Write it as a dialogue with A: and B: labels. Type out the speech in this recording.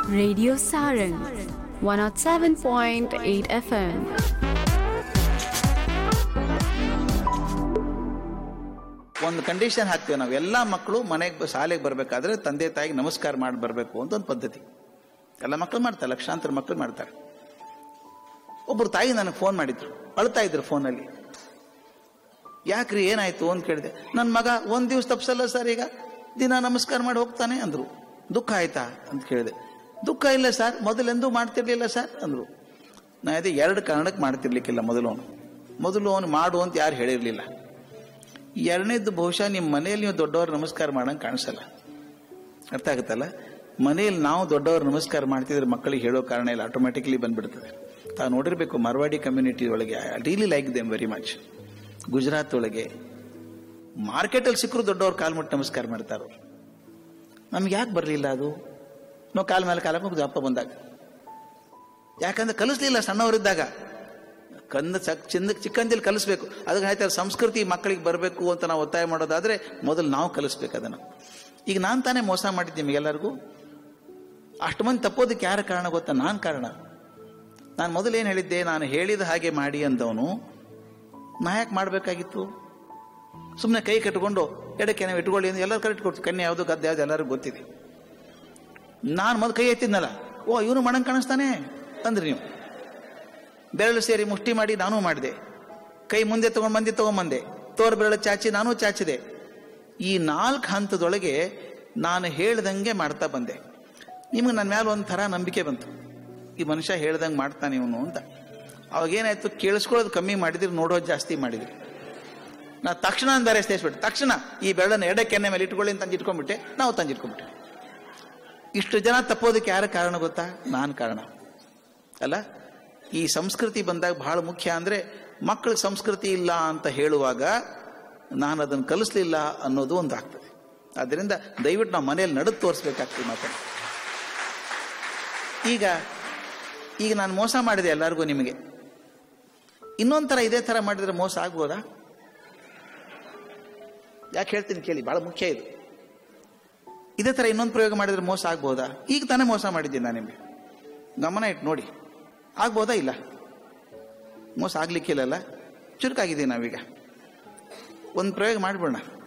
A: Radio Sarang 107.8 FM.
B: ಒಂದು condition ಹಾಕ್ತೇವೆ ನಾವು ಎಲ್ಲ ಮಕ್ಕಳು ಮನೆಗೆ ಶಾಲೆಗೆ ಬರಬೇಕಾದ್ರೆ ತಂದೆ ತಾಯಿಗೆ ನಮಸ್ಕಾರ ಮಾಡಿ ಬರಬೇಕು ಅಂತ ಒಂದು ಪದ್ಧತಿ ಎಲ್ಲ ಮಕ್ಕಳು ಮಾಡ್ತಾರೆ ಲಕ್ಷಾಂತರ ಮಕ್ಕಳು ಮಾಡ್ತಾರೆ ಒಬ್ಬರು ತಾಯಿ ನನಗೆ ಫೋನ್ ಮಾಡಿದ್ರು ಅಳ್ತಾ ಇದ್ರು ಫೋನಲ್ಲಿ ಯಾಕ್ರಿ ಏನಾಯ್ತು ಅಂತ ಕೇಳಿದೆ ನನ್ನ ಮಗ ಒಂದ್ ದಿವಸ ತಪ್ಸಲ್ಲ ಸರ್ ಈಗ ದಿನ ನಮಸ್ಕಾರ ಮಾಡಿ ಹೋಗ್ತಾನೆ ಅಂದ್ರು ದುಃಖ ಆಯ್ತಾ ಅಂತ ಕೇಳಿದೆ ದುಃಖ ಇಲ್ಲ ಸರ್ ಮೊದಲೆಂದೂ ಮಾಡ್ತಿರ್ಲಿಲ್ಲ ಸರ್ ಅಂದ್ರು ನಾ ಅದೇ ಎರಡು ಕಾರಣಕ್ಕೆ ಮಾಡ್ತಿರ್ಲಿಕ್ಕಿಲ್ಲ ಮೊದಲು ಅವನು ಮೊದಲು ಅವನು ಮಾಡು ಅಂತ ಯಾರು ಹೇಳಿರ್ಲಿಲ್ಲ ಎರಡನೇದು ಬಹುಶಃ ನಿಮ್ಮ ಮನೆಯಲ್ಲಿ ನೀವು ದೊಡ್ಡವ್ರು ನಮಸ್ಕಾರ ಮಾಡಂಗೆ ಕಾಣಿಸಲ್ಲ ಅರ್ಥ ಆಗುತ್ತಲ್ಲ ಮನೆಯಲ್ಲಿ ನಾವು ದೊಡ್ಡವ್ರು ನಮಸ್ಕಾರ ಮಾಡ್ತಿದ್ರೆ ಮಕ್ಕಳಿಗೆ ಹೇಳೋ ಕಾರಣ ಇಲ್ಲ ಆಟೋಮ್ಯಾಟಿಕ್ಲಿ ಬಂದ್ಬಿಡ್ತದೆ ತಾವು ನೋಡಿರ್ಬೇಕು ಮಾರ್ವಾಡಿ ಕಮ್ಯುನಿಟಿ ಒಳಗೆ I really like them very much Gujarat ಒಳಗೆ ಮಾರ್ಕೆಟಲ್ಲಿ ಸಿಕ್ಕರು ದೊಡ್ಡವ್ರು ಕಾಲ್ ಮುಟ್ಟು ನಮಸ್ಕಾರ ಮಾಡ್ತಾರೋ ನಮ್ಗೆ ಯಾಕೆ ಬರಲಿಲ್ಲ ಅದು ನಾವು ಕಾಲ ಮೇಲೆ ಕಾಲ ಮುಗ್ದು ಅಪ್ಪ ಬಂದಾಗ ಯಾಕಂದ್ರೆ ಕಲಿಸ್ಲಿಲ್ಲ ಸಣ್ಣವರಿದ್ದಾಗ ಕಂದ ಚಿಂದ ಚಿಕ್ಕಂದಿಲ್ಲಿ ಕಲಿಸ್ಬೇಕು ಅದಕ್ಕೆ ಹೇಳ್ತಾರೆ ಸಂಸ್ಕೃತಿ ಮಕ್ಕಳಿಗೆ ಬರಬೇಕು ಅಂತ ನಾವು ಒತ್ತಾಯ ಮಾಡೋದಾದ್ರೆ ಮೊದಲು ನಾವು ಕಲಿಸ್ಬೇಕು ಅದನ್ನು ಈಗ ನಾನು ತಾನೇ ಮೋಸ ಮಾಡಿದ್ದೆ ನಿಮಗೆಲ್ಲರಿಗೂ ಅಷ್ಟು ಮಂದಿ ತಪ್ಪೋದಕ್ಕೆ ಯಾರ ಕಾರಣ ಗೊತ್ತಾ ನಾನು ಕಾರಣ ನಾನು ಮೊದಲು ಏನು ಹೇಳಿದ್ದೆ ನಾನು ಹೇಳಿದ ಹಾಗೆ ಮಾಡಿ ಅಂದವನು ನಾ ಯಾಕೆ ಮಾಡಬೇಕಾಗಿತ್ತು ಸುಮ್ಮನೆ ಕೈ ಕಟ್ಕೊಂಡು ಎಡಕ್ಕೆ ನಾವು ಇಟ್ಕೊಳ್ಳಿ ಅಂತ ಎಲ್ಲರೂ ಕರೆಕ್ಟ್ ಕೊಡ್ತು ಕನ್ಯೆ ಯಾವುದು ಗದ್ದೆ ಯಾವ್ದು ಎಲ್ಲರಿಗೂ ಗೊತ್ತಿದೆ ನಾನು ಮೊದಲು ಕೈ ಎತ್ತಿದ್ನಲ್ಲ ಓ ಇವನು ಮಣಂಗ್ ಕಾಣಿಸ್ತಾನೆ ಅಂದ್ರಿ ನೀವು ಬೆರಳು ಸೇರಿ ಮುಷ್ಟಿ ಮಾಡಿ ನಾನೂ ಮಾಡಿದೆ ಕೈ ಮುಂದೆ ತಗೊಂಡು ಮಂದಿ ತಗೊಂಬಂದೆ ತೋರ್ ಬೆರಳು ಚಾಚಿ ನಾನೂ ಚಾಚಿದೆ ಈ ನಾಲ್ಕು ಹಂತದೊಳಗೆ ನಾನು ಹೇಳ್ದಂಗೆ ಮಾಡ್ತಾ ಬಂದೆ ನಿಮಗೆ ನನ್ನ ಮೇಲೆ ಒಂಥರ ನಂಬಿಕೆ ಬಂತು ಈ ಮನುಷ್ಯ ಹೇಳ್ದಂಗೆ ಮಾಡ್ತಾನೆ ಇವನು ಅಂತ ಅವಾಗ ಏನಾಯ್ತು ಕೇಳಿಸ್ಕೊಳ್ಳೋದು ಕಮ್ಮಿ ಮಾಡಿದ್ರಿ ನೋಡೋದು ಜಾಸ್ತಿ ಮಾಡಿದ್ರಿ ನಾ ತಕ್ಷಣ ಅಂದಾರೆ ಸೇರಿಸ್ಬಿಟ್ಟೆ ತಕ್ಷಣ ಈ ಬೆಳ್ಳನ್ನು ಎಡಕ್ಕೆನ್ನೆ ಮೇಲೆ ಇಟ್ಕೊಳ್ಳಿ ಅಂತ ತಂದಿಟ್ಕೊಂಡ್ಬಿಟ್ಟೆ ನಾವು ತಂದಿಟ್ಕೊಂಡ್ಬಿಟ್ಟೆ ಇಷ್ಟು ಜನ ತಪ್ಪೋದಕ್ಕೆ ಯಾರ ಕಾರಣ ಗೊತ್ತಾ ನಾನು ಕಾರಣ ಅಲ್ಲ ಈ ಸಂಸ್ಕೃತಿ ಬಂದಾಗ ಬಹಳ ಮುಖ್ಯ ಅಂದ್ರೆ ಮಕ್ಕಳ ಸಂಸ್ಕೃತಿ ಇಲ್ಲ ಅಂತ ಹೇಳುವಾಗ ನಾನು ಅದನ್ನು ಕಲಿಸ್ಲಿಲ್ಲ ಅನ್ನೋದು ಒಂದು ಆಗ್ತದೆ ಆದ್ದರಿಂದ ದಯವಿಟ್ಟು ನಾವು ಮನೆಯಲ್ಲಿ ನಡೆದು ತೋರಿಸ್ಬೇಕಾಗ್ತದೆ ಮಾತನ್ನು ಈಗ ಈಗ ನಾನು ಮೋಸ ಮಾಡಿದೆ ಎಲ್ಲರಿಗೂ ನಿಮಗೆ ಇನ್ನೊಂದು ಥರ ಇದೇ ಥರ ಮಾಡಿದ್ರೆ ಮೋಸ ಆಗ್ಬೋದಾ ಯಾಕೆ ಹೇಳ್ತೀನಿ ಕೇಳಿ ಬಹಳ ಮುಖ್ಯ ಇದು ಇದೇ ಥರ ಇನ್ನೊಂದು ಪ್ರಯೋಗ ಮಾಡಿದ್ರೆ ಮೋಸ ಆಗ್ಬೋದಾ ಈಗ ತಾನೇ ಮೋಸ ಮಾಡಿದ್ದೀನಿ ನಾನು ನಿಮಗೆ ಗಮನ ಇಟ್ಟು ನೋಡಿ ಆಗ್ಬೋದಾ ಇಲ್ಲ ಮೋಸ ಆಗ್ಲಿಕ್ಕಿಲ್ಲಲ್ಲ ಚುರುಕಾಗಿದ್ದೀವಿ ನಾವೀಗ ಒಂದು ಪ್ರಯೋಗ ಮಾಡ್ಬಿಡೋಣ